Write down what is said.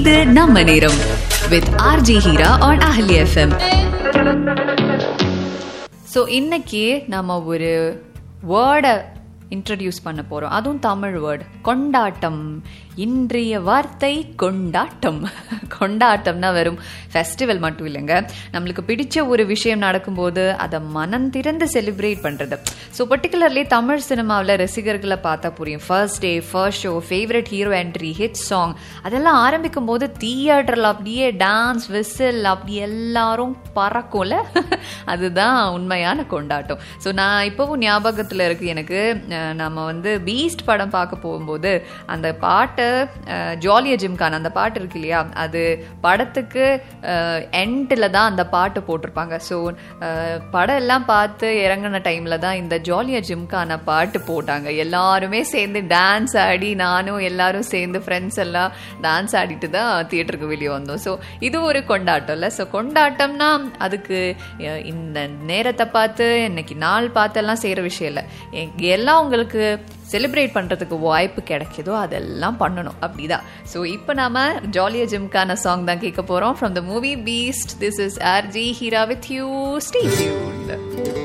இது நம்ம நேரம் வித் ஆர்ஜி ஹீரா ஆன் அஹலி எஃப்எம் ஸோ இன்னைக்கு நம்ம ஒரு வேர்டை இன்ட்ரடியூஸ் பண்ண போறோம் அதுவும் தமிழ் வேர்டு கொண்டாட்டம் இன்றைய வார்த்தை கொண்டாட்டம் கொண்டாட்டம்னா வெறும் ஃபெஸ்டிவல் மட்டும் இல்லைங்க நம்மளுக்கு பிடிச்ச ஒரு விஷயம் நடக்கும்போது அதை மனம் திறந்து செலிப்ரேட் பண்றது ஸோ பர்டிகுலர்லி தமிழ் சினிமாவில் ரசிகர்களை பார்த்தா புரியும் first day first show favourite hero entry hit song அதெல்லாம் ஆரம்பிக்கும் போது தியேட்டரில் அப்படியே டான்ஸ் விசில் அப்படி எல்லாரும் பறக்கும்ல அதுதான் உண்மையான கொண்டாட்டம் ஸோ நான் இப்போவும் ஞாபகத்தில் இருக்கு எனக்கு அஹ், நம்ம வந்து பீஸ்ட் படம் பார்க்க போகும்போது அந்த பாட்டை ஜாலிய ஜிம்கான் அந்த பாட்டு இருக்கு இல்லையா அது படத்துக்கு எண்டில் தான் அந்த பாட்டு போட்டிருப்பாங்க ஸோ படம் எல்லாம் பார்த்து இறங்கின டைமில் தான் இந்த ஜாலிய ஜிம்கான பாட்டு போட்டாங்க எல்லாருமே சேர்ந்து டான்ஸ் ஆடி நானும் எல்லாரும் சேர்ந்து ஃப்ரெண்ட்ஸ் எல்லாம் டான்ஸ் ஆடிட்டு தான் தியேட்டருக்கு வெளியே வந்தோம் ஸோ இது ஒரு கொண்டாட்டம்ல ஸோ கொண்டாட்டம்னா அதுக்கு அஹ், இந்த நேரத்தை பார்த்து இன்னைக்கு நாள் பார்த்தெல்லாம் செய்கிற விஷயம் இல்லை எங்க எல்லாம் உங்களுக்கு செலிப்ரேட் பண்ணுறதுக்கு வாய்ப்பு கிடைக்குதோ அதெல்லாம் பண்ணணும் அப்படிதான் ஸோ இப்போ நாம ஜாலியா ஜிம்கான சாங் தான் கேட்க போகிறோம் from the movie Beast this is RJ Heera with you stay tuned